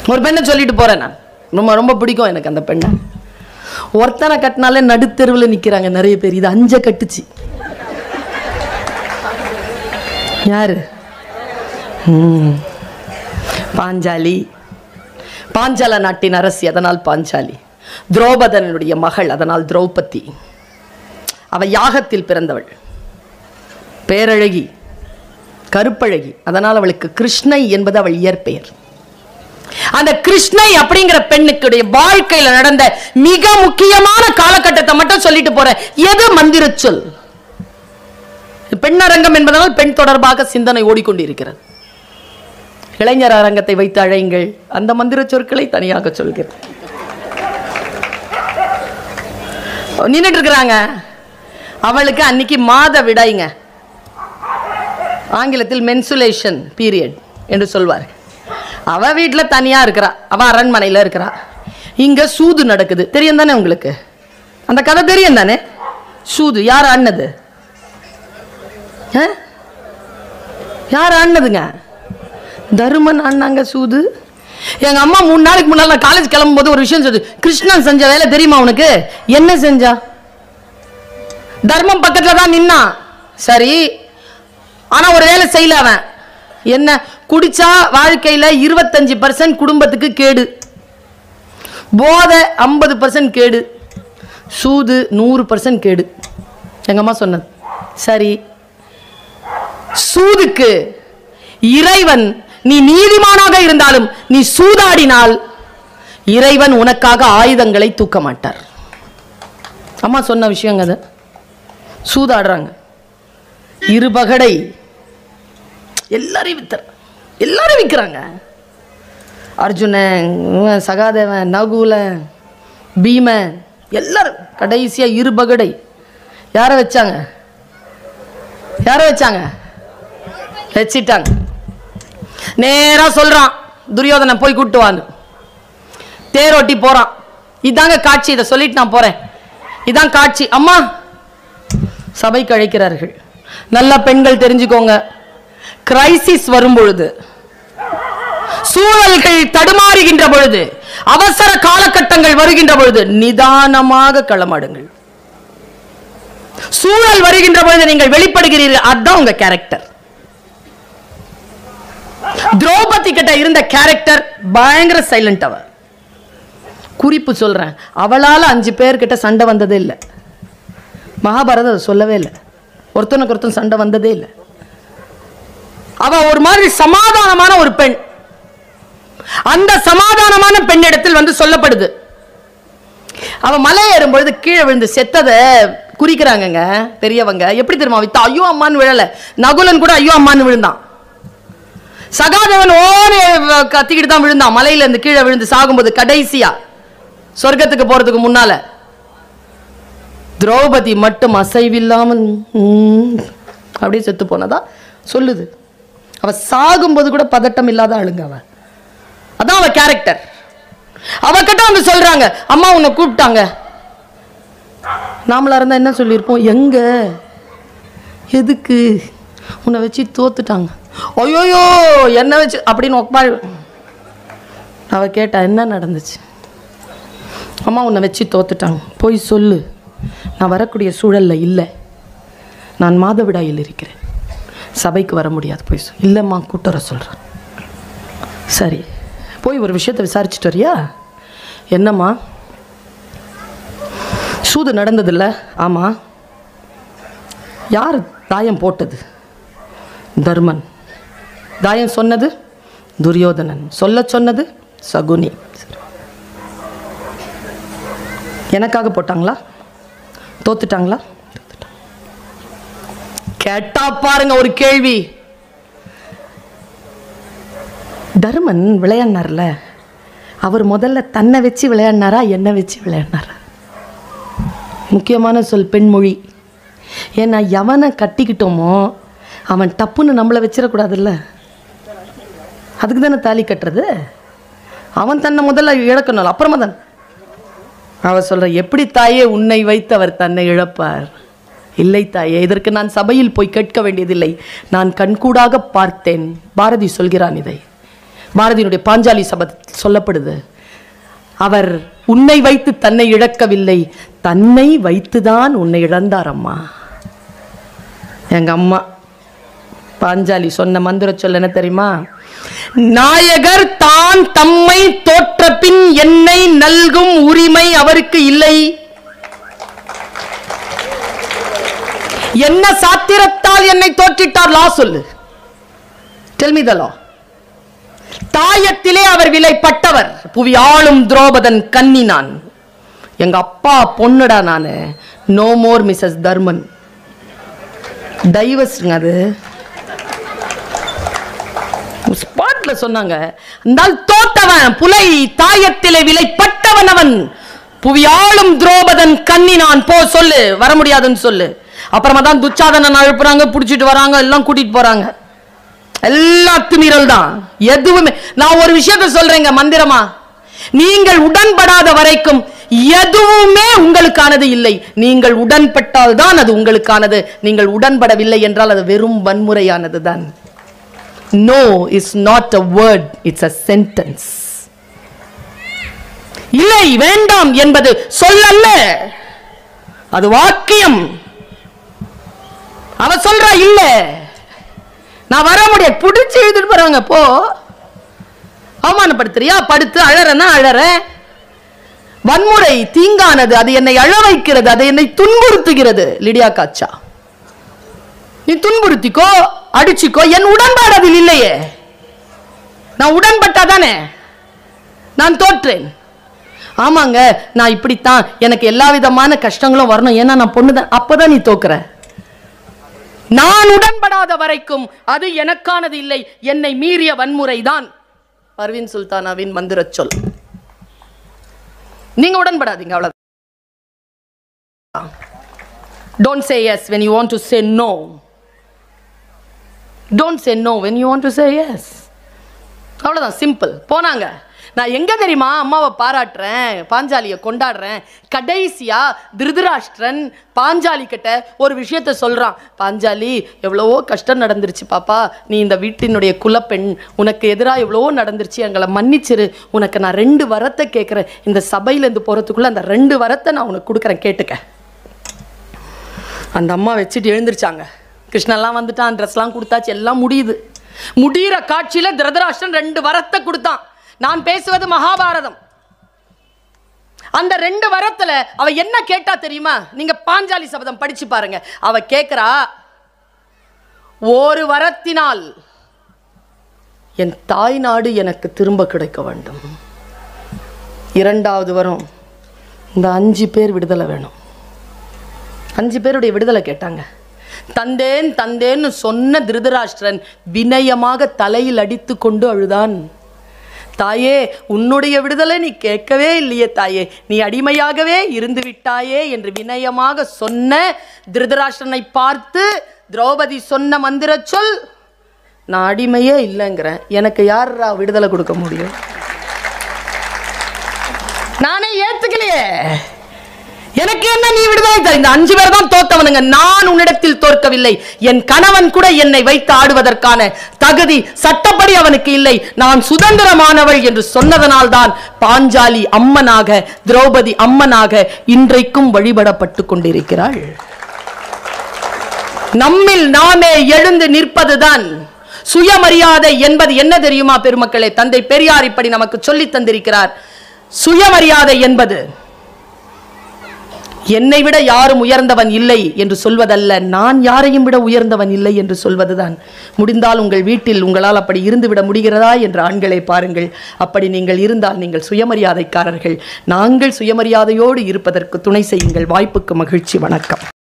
ஒரு பெண்ணை சொல்லிட்டு போறேன் நான் ரொம்ப ரொம்ப பிடிக்கும் எனக்கு அந்த பெண்ணை ஒருத்தனை கட்டினாலே நடுத்தெருவில் நிக்கிறாங்க நிறைய பேர் இது அஞ்ச கட்டுச்சு யாரு ம். பாஞ்சாலி பாஞ்சால நாட்டின் அரசி அதனால் பாஞ்சாலி துரோபதனுடைய மகள் அதனால் திரௌபதி அவ யாகத்தில் பிறந்தவள் பேரழகி கருப்பழகி அதனால் அவளுக்கு கிருஷ்ணை என்பது அவள் இயற்பெயர் அந்த கிருஷ்ணை அப்படிங்கிற பெண்ணுக்குடைய வாழ்க்கையில நடந்த மிக முக்கியமான காலகட்டத்தை மட்டும் சொல்லிட்டு போறேன் எது மந்திர சொல் பெண்ணரங்கம் என்பதனால் பெண் தொடர்பாக சிந்தனை ஓடிக்கொண்டிருக்கிறது இளைஞர் அரங்கத்தை வைத்து அழையுங்கள் அந்த மந்திர சொற்களை தனியாக சொல்கிறேன் நின்றுட்டு இருக்கிறாங்க அவளுக்கு அன்னைக்கு மாத விடாய்ங்க ஆங்கிலத்தில் மென்சுலேஷன் பீரியட் என்று சொல்வார் அவ வீட்டில் தனியா இருக்கிறா அவ அரண்மனையில் இருக்கிறா இங்க சூது நடக்குது தெரியும் தானே உங்களுக்கு அந்த கதை தெரியும் தானே சூது யார் ஆடினது ஆ? யார் ஆடினதுங்க தருமன் ஆடினாங்க சூது எங்க அம்மா மூணு நாளைக்கு முன்னால நான் காலேஜ் கிளம்பும்போது ஒரு விஷயம் சொல்லுது கிருஷ்ணன் செஞ்ச வேலை தெரியுமா உனக்கு என்ன செஞ்சா தர்மம் பக்கத்துல தான் நின்னான் சரி ஆனா ஒரு வேலை செய்யல அவன் என்ன குடிச்சா வாழ்க்கையில இருபத்தஞ்சு பர்சன்ட் குடும்பத்துக்கு கேடு போதை ஐம்பது பர்சன்ட் கேடு சூது நூறு பர்சன்ட் கேடு எங்க அம்மா சொன்னது சரி சூதுக்கு இறைவன் நீ நீதிமானாக இருந்தாலும் நீ சூதாடினால் இறைவன் உனக்காக ஆயுதங்களை தூக்க மாட்டார் அம்மா சொன்ன விஷயங்க அது சூதாடுறாங்க இருபகடை எல்லாரையும் வித்தர் எல்லாரும் விற்கிறாங்க அர்ஜுனன் இவன் சகாதேவன் நகுல பீமன் எல்லாரும் கடைசியா இருபகடை யாரை வச்சாங்க யாரை வச்சாங்க வச்சிட்டாங்க நேரா சொல்றான் துரியோதனை போய் கூட்டு வான்னு தேரோட்டி போறான் இதாங்க காட்சி இதை சொல்லிட்டு நான் போறேன் இதான் காட்சி அம்மா சபைக்கு அழைக்கிறார்கள் நல்ல பெண்கள் தெரிஞ்சுக்கோங்க கிரைசிஸ் வரும் பொழுது சூழல்கள் தடுமாறுகின்ற பொழுது அவசர காலகட்டங்கள் வருகின்ற பொழுது நிதானமாக களமாடுங்கள் சூழல் வருகின்ற பொழுது நீங்கள் வெளிப்படுகிறீர்கள் அதுதான் உங்க கேரக்டர் திரௌபதி கிட்ட இருந்த கேரக்டர் பயங்கர சைலண்ட் அவ குறிப்பு சொல்றேன் அவளால அஞ்சு பேர்கிட்ட சண்டை வந்ததே இல்லை மகாபாரதம் அதை சொல்லவே இல்லை ஒருத்தனுக்கு ஒருத்தன் சண்டை வந்ததே இல்லை அவ ஒரு மாதிரி சமாதானமான ஒரு பெண் அந்த சமாதானமான பெண்ணிடத்தில் வந்து சொல்லப்படுது அவ மலை ஏறும் பொழுது கீழே விழுந்து செத்ததை குறிக்கிறாங்கங்க பெரியவங்க எப்படி தெரியுமா வித்தா ஐயோ அம்மான்னு விழல நகுலன் கூட ஐயோ அம்மான்னு விழுந்தான் சகாதேவன் ஓடி கத்திக்கிட்டு தான் விழுந்தான் மலையில இருந்து கீழே விழுந்து சாகும்போது கடைசியா சொர்க்கத்துக்கு போறதுக்கு முன்னால திரௌபதி மட்டும் அசைவில்லாமல் ம், அப்படியே செத்து போனதா சொல்லுது அவ சாகும்போது கூட பதட்டம் இல்லாத ஆளுங்க அவ அதான் அவ கேரக்டர் அவகிட்ட வந்து சொல்றாங்க அம்மா உன்னை கூப்பிட்டாங்க நாமளா இருந்தா என்ன சொல்லியிருப்போம் எங்க எதுக்கு உன்னை வச்சு தோத்துட்டாங்க ஐயோயோ என்ன வச்சு அப்படின்னு உட்காரு அவ கேட்டா என்ன நடந்துச்சு அம்மா உன்னை வச்சு தோத்துட்டாங்க போய் சொல்லு நான் வரக்கூடிய சூழல்ல இல்லை நான் மாதவிடாயில் இருக்கிறேன் சபைக்கு வர முடியாது போய் சொல் இல்லைம்மா கூட்டு வர சொல்கிறேன் சரி போய் ஒரு விஷயத்தை விசாரிச்சுட்டு வரியா என்னம்மா சூது நடந்ததில்ல ஆமாம் யார் தாயம் போட்டது தர்மன் தாயம் சொன்னது துரியோதனன் சொல்ல சொன்னது சகுனி சரி. எனக்காக போட்டாங்களா தோத்துட்டாங்களா தோத்துட்டாங்க. கேட்டா பாருங்க ஒரு கேள்வி தருமன் விளையாடினார்ல அவர் முதல்ல தன்னை வச்சு விளையாடினாரா என்னை வச்சு விளையாடினாரா முக்கியமான சொல் பெண்மொழி ஏன்னா எவனை கட்டிக்கிட்டோமோ அவன் டப்புன்னு நம்மளை வச்சிடக்கூடாதுல்ல அதுக்கு தானே தாலி கட்டுறது அவன் தன்னை முதல்ல இழக்கணும் அப்புறமா தான் அவ சொல்ற எப்படி தாயே உன்னை வைத்து அவர் தன்னை இழப்பார் இல்லை தாயே இதற்கு நான் சபையில் போய் கேட்க வேண்டியதில்லை நான் கண்கூடாக பார்த்தேன் பாரதி சொல்கிறான் இதை பாரதியினுடைய பாஞ்சாலி சபதத்தில் சொல்லப்படுது அவர் உன்னை வைத்து தன்னை இழக்கவில்லை தன்னை வைத்துதான் உன்னை இழந்தார் அம்மா எங்க அம்மா பாஞ்சாலி சொன்ன மந்திர சொல் என்ன தெரியுமா நாயகர் தான் தம்மை தோற்ற பின் என்னை நல்கும் உரிமை அவருக்கு இல்லை என்ன சாத்திரத்தால் என்னை தோற்றிட்டார் லா சொல்லு டெல்மிதலோ தாயத்திலே அவர் விலைப்பட்டவர் புவி ஆளும் துரோபதன் கன்னி நான் எங்க அப்பா பொண்ணுடா நானு நோ மோர் மிஸ்ஸஸ் தர்மன் டைவர்ஸ்ங்க அது ஸ்பாட்ல சொன்னாங்க இருந்தால் தோட்டவன் புலை தாயத்திலே விலைப்பட்டவன் அவன் புவியாளும் துரோபதன் கன்னி நான் போ சொல்லு வர முடியாதுன்னு சொல்லு அப்புறமா தான் துச்சாதனன் அழுப்புறாங்க புடிச்சிட்டு வராங்க எல்லாம் கூட்டிட்டு போறாங்க எல்லா திமிரல் தான் எதுவுமே நான் ஒரு விஷயத்தை சொல்றேங்க மந்திரமா நீங்கள் உடன்படாத வரைக்கும் எதுவுமே உங்களுக்கானது இல்லை நீங்கள் உடன்பட்டால் தான் அது உங்களுக்கானது நீங்கள் உடன்படவில்லை என்றால் அது வெறும் வன்முறையானது தான் no is not a word it's a sentence இல்லை வேண்டாம் என்பது சொல்லல்ல அது வாக்கியம் அவ சொல்றா இல்ல நான் வர முடியாது பிடிச்சு எழுதிட்டு போறாங்க போ அவமானப்படுத்துறியா படுத்து அழறனா அழறேன் வன்முறை தீங்கானது அது என்னை அழ வைக்கிறது அது என்னை துன்புறுத்துகிறது லிடியா காச்சா நீ துன்புறுத்திக்கோ அடிச்சுக்கோ என் உடன்பாடு அதில் இல்லையே நான் உடன்பட்டாதானே நான் தோற்றேன் ஆமாங்க நான் இப்படித்தான் எனக்கு எல்லா விதமான கஷ்டங்களும் வரணும் ஏன்னா நான் பொண்ணுதான் அப்பதான் நீ தோக்குற நான் உடன்படாத வரைக்கும் அது எனக்கானது இல்லை என்னை மீறிய வன்முறை தான் பர்வீன் சுல்தானாவின் மந்திரச் சொல் நீங்க உடன்படாதீங்க அவ்வளவு don't say yes when you want to say no don't say no when you want to say yes அவ்வளோதான் சிம்பிள் போனாங்க நான் எங்க தெரியுமா அம்மாவை பாராட்டுறேன் பாஞ்சாலியை கொண்டாடுறேன் கடைசியா திருதராஷ்டிரன் பாஞ்சாலி கிட்ட ஒரு விஷயத்த சொல்றான் பாஞ்சாலி எவ்வளவோ கஷ்டம் நடந்துருச்சு பாப்பா நீ இந்த வீட்டினுடைய குலப்பெண் உனக்கு எதிராக எவ்வளவோ நடந்துருச்சு எங்களை மன்னிச்சிரு உனக்கு நான் ரெண்டு வரத்தை கேட்குறேன் இந்த சபையிலேருந்து போகிறதுக்குள்ள அந்த ரெண்டு வரத்தை நான் உனக்கு கொடுக்குறேன் கேட்டுக்க அந்த அம்மா வச்சுட்டு எழுந்திருச்சாங்க கிருஷ்ணன்லாம் வந்துட்டான் ட்ரெஸ்லாம் கொடுத்தாச்சு எல்லாம் முடியுது முடிகிற காட்சியில திருதராஷ்டிரன் ரெண்டு வரத்தை கொடுத்தான் நான் பேசுவது மகாபாரதம் அந்த ரெண்டு வரத்துல அவ என்ன கேட்டா தெரியுமா நீங்க பாஞ்சாலி சபதம் படிச்சு பாருங்க அவ கேக்குறா ஒரு வரத்தினால் என் தாய் நாடு எனக்கு திரும்ப கிடைக்க வேண்டும் இரண்டாவது வரம் இந்த அஞ்சு பேர் விடுதலை வேணும் அஞ்சு பேருடைய விடுதலை கேட்டாங்க தந்தேன் தந்தேன்னு சொன்ன திருதராஷ்டிரன் வினயமாக தலையில் அடித்து கொண்டு அழுதான் தாயே உன்னுடைய விடுதலை நீ கேட்கவே இல்லையே தாயே நீ அடிமையாகவே இருந்து விட்டாயே என்று வினயமாக சொன்ன திருதராஷ்டிரனை பார்த்து திரௌபதி சொன்ன மந்திர சொல் நான் அடிமையே இல்லைங்கிறேன் எனக்கு யாரா விடுதலை கொடுக்க முடியும் நானே ஏத்துக்கலையே எனக்கு என்ன நீ விடுதலை தர இந்த அஞ்சு பேர் தான் தோத்தவனுங்க நான் உன்னிடத்தில் தோற்கவில்லை என் கணவன் கூட என்னை வைத்து ஆடுவதற்கான தகுதி சட்டப்படி அவனுக்கு இல்லை நான் சுதந்திரமானவள் என்று சொன்னதனால் தான் பாஞ்சாலி அம்மனாக திரௌபதி அம்மனாக இன்றைக்கும் வழிபடப்பட்டு கொண்டிருக்கிறாள் நம்மில் நாமே எழுந்து நிற்பதுதான் சுயமரியாதை என்பது என்ன தெரியுமா பெருமக்களே தந்தை பெரியார் இப்படி நமக்கு சொல்லித் தந்திருக்கிறார் சுயமரியாதை என்பது என்னை விட யாரும் உயர்ந்தவன் இல்லை என்று சொல்வதல்ல நான் யாரையும் விட உயர்ந்தவன் இல்லை என்று சொல்வதுதான் முடிந்தால் உங்கள் வீட்டில் உங்களால் அப்படி இருந்து விட முடிகிறதா என்று ஆண்களை பாருங்கள் அப்படி நீங்கள் இருந்தால் நீங்கள் சுயமரியாதைக்காரர்கள் நாங்கள் சுயமரியாதையோடு இருப்பதற்கு துணை செய்யுங்கள் வாய்ப்புக்கு மகிழ்ச்சி வணக்கம்